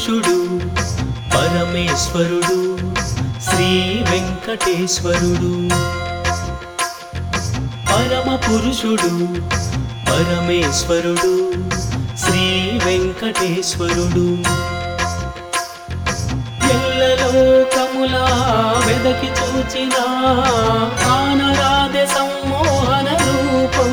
పురుషుడు పరమేశ్వరుడు శ్రీ వెంకటేశ్వరుడు పరమ పురుషుడు పరమేశ్వరుడు శ్రీ వెంకటేశ్వరుడు ఎల్లలోకములా వెదకి చూచిన ఆనరాధె సమ్మోహన రూపం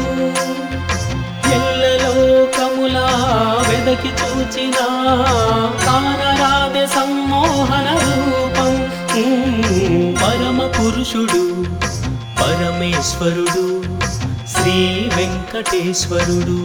ఎల్లలోకములా వెదకి చూచిన ఆనరాధె సమ్మోహన రూపం ఉమ్, పరమ పురుషుడు పరమేశ్వరుడు శ్రీ వెంకటేశ్వరుడు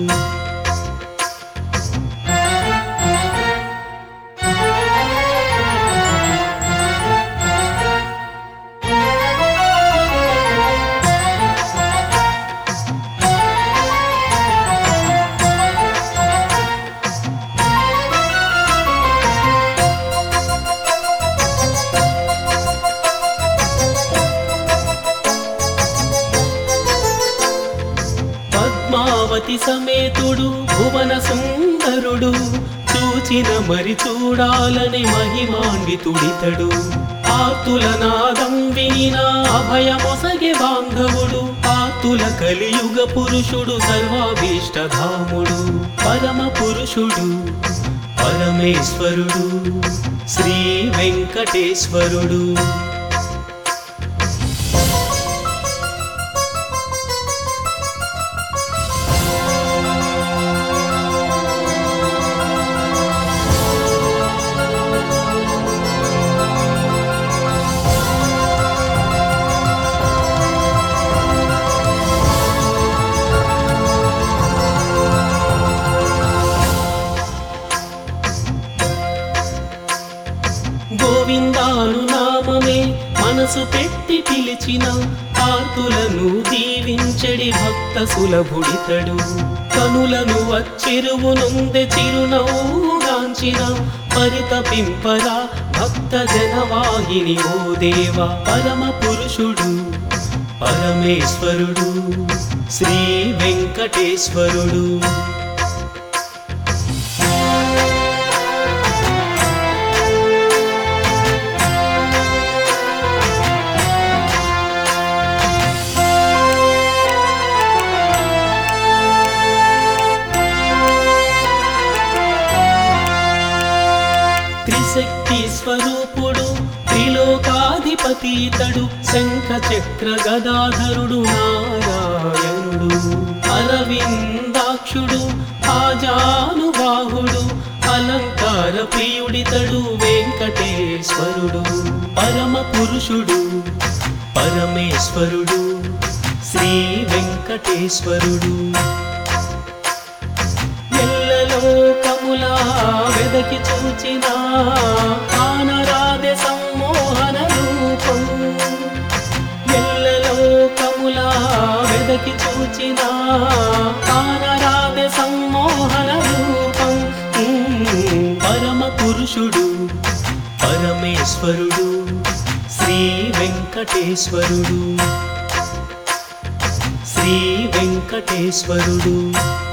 పద్మావతి సమేతుడు భువన సుందరుడు చూచిన మరి చూడాలని మహిమాన్వితుడితడు ఆతుల నాదం వినిన అభయమొసగే బాంధవుడు ఆతుల కలియుగ పురుషుడు సర్వాభీష్టధాముడు పరమ పురుషుడు పరమేశ్వరుడు శ్రీ వెంకటేశ్వరుడు గోవిందాను నామమే మనసు పెట్టి పిలిచిన ఆర్తులను దీవించడి భక్త సులభుడితడు కనులను వచ్చెరువునుందె చిరునవ్వుగాంచిన పరితపింపరా భక్త జనవాహిని ఓ దేవ పరమ పురుషుడు పరమేశ్వరుడు శ్రీ వెంకటేశ్వరుడు త్రిశక్తి స్వరూపుడు త్రిలోకాధిపతి ఇతడు శంఖ చక్ర గదాధరుడు నారాయణుడు అరవిందాక్షుడు ఆజానుబాహుడు అలంకార ప్రియుడితడు వెంకటేశ్వరుడు పరమ పురుషుడు పరమేశ్వరుడు శ్రీ వెంకటేశ్వరుడు ఎల్లలోకములా వెదకి చూచిన ఆనరాధె సమ్మోహన రూపం ఎల్లలోకములా వెదకి చూచిన ఆనరాధె సమ్మోహన రూపం ఉమ్, పరమ పురుషుడు పరమేశ్వరుడు శ్రీ వెంకటేశ్వరుడు శ్రీ వెంకటేశ్వరుడు